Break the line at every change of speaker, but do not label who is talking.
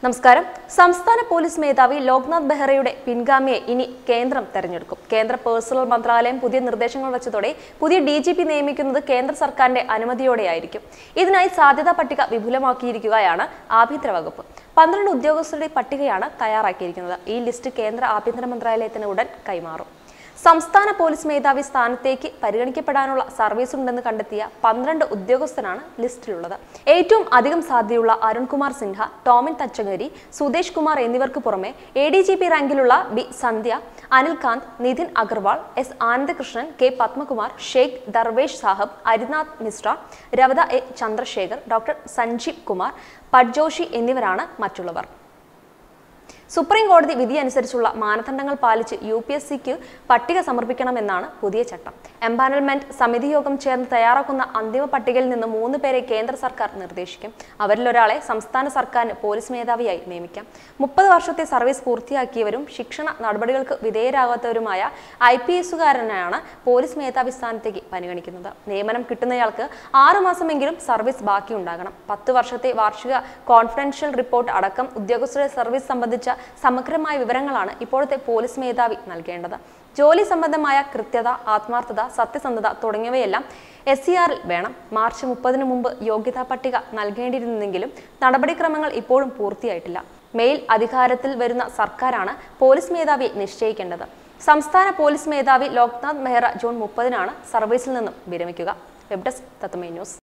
നമസ്കാരം സംസ്ഥാന പോലീസ് മേധാവി ലോക്നാഥ് ബെഹ്റയുടെ പിൻഗാമിയെ ഇനി കേന്ദ്രം തെരഞ്ഞെടുക്കും കേന്ദ്ര പേഴ്സണൽ മന്ത്രാലയം പുതിയ നിർദ്ദേശങ്ങൾ വെച്ചതോടെ പുതിയ ഡി ജി പി നിയമിക്കുന്നത് കേന്ദ്ര സർക്കാരിന്റെ അനുമതിയോടെയായിരിക്കും ഇതിനായി സാധ്യതാ പട്ടിക വിപുലമാക്കിയിരിക്കുകയാണ് ആഭ്യന്തര വകുപ്പ് പന്ത്രണ്ട് ഉദ്യോഗസ്ഥരുടെ പട്ടികയാണ് തയ്യാറാക്കിയിരിക്കുന്നത് ഈ ലിസ്റ്റ് കേന്ദ്ര ആഭ്യന്തര മന്ത്രാലയത്തിന് ഉടൻ കൈമാറും സംസ്ഥാന പോലീസ് മേധാവി സ്ഥാനത്തേക്ക് പരിഗണിക്കപ്പെടാനുള്ള സർവീസ് ഉണ്ടെന്ന് കണ്ടെത്തിയ പന്ത്രണ്ട് ഉദ്യോഗസ്ഥരാണ് ലിസ്റ്റിലുള്ളത് ഏറ്റവും അധികം സാധ്യതയുള്ള അരുൺകുമാർ സിൻഹ ടോമിൻ തച്ചങ്കരി സുദേശ് കുമാർ എന്നിവർക്ക് പുറമെ എ ഡി ജി പി റാങ്കിലുള്ള B Sandhya Anilkanth Nitin Agarwal S Ananthakrishnan K Padmakumar Sheikh Darvesh Saheb Harinath Mishra Ravada A Chandrasekhar doctor Sanjeev Kumar Padjoshi എന്നിവരാണ് മറ്റുള്ളവർ സുപ്രീം കോടതി വിധി അനുസരിച്ചുള്ള മാനദണ്ഡങ്ങൾ പാലിച്ച് യു പി എസ് സിക്ക് പട്ടിക സമർപ്പിക്കണമെന്നാണ് പുതിയ ചട്ടം എംപാനൽമെന്റ് സമിതി യോഗം ചേർന്ന് തയ്യാറാക്കുന്ന അന്തിമ പട്ടികയിൽ നിന്ന് മൂന്ന് പേരെ കേന്ദ്ര സർക്കാർ നിർദ്ദേശിക്കും അവരിൽ ഒരാളെ സംസ്ഥാന സർക്കാരിന് പോലീസ് മേധാവിയായി നിയമിക്കാം മുപ്പത് വർഷത്തെ സർവീസ് പൂർത്തിയാക്കിയവരും ശിക്ഷണ നടപടികൾക്ക് വിധേയരാകാത്തവരുമായ ഐ പി എസുകാരനാണ് പോലീസ് മേധാവി സ്ഥാനത്തേക്ക് പരിഗണിക്കുന്നത് നിയമനം കിട്ടുന്നയാൾക്ക് ആറ് മാസമെങ്കിലും സർവീസ് ബാക്കിയുണ്ടാകണം പത്ത് വർഷത്തെ വാർഷിക കോൺഫിഡൻഷ്യൽ റിപ്പോർട്ട് അടക്കം ഉദ്യോഗസ്ഥരുടെ സർവീസ് സംബന്ധിച്ച സമഗ്രമായ വിവരങ്ങളാണ് ഇപ്പോഴത്തെ പോലീസ് മേധാവി നൽകേണ്ടത് ജോലി സംബന്ധമായ കൃത്യത ആത്മാർത്ഥത സത്യസന്ധത തുടങ്ങിയവയെല്ലാം എസ് സി ആറിൽ വേണം മാർച്ച് മുപ്പതിനു മുമ്പ് യോഗ്യതാ പട്ടിക നൽകേണ്ടിയിരുന്നെങ്കിലും നടപടിക്രമങ്ങൾ ഇപ്പോഴും പൂർത്തിയായിട്ടില്ല മെയിൽ അധികാരത്തിൽ വരുന്ന സർക്കാരാണ് പോലീസ് മേധാവിയെ നിശ്ചയിക്കേണ്ടത് സംസ്ഥാന പോലീസ് മേധാവി ലോക്നാഥ് മെഹ്റ ജൂൺ മുപ്പതിനാണ് സർവീസിൽ നിന്നും വിരമിക്കുക വെബ് ഡെസ്ക് തത്വമേ ന്യൂസ്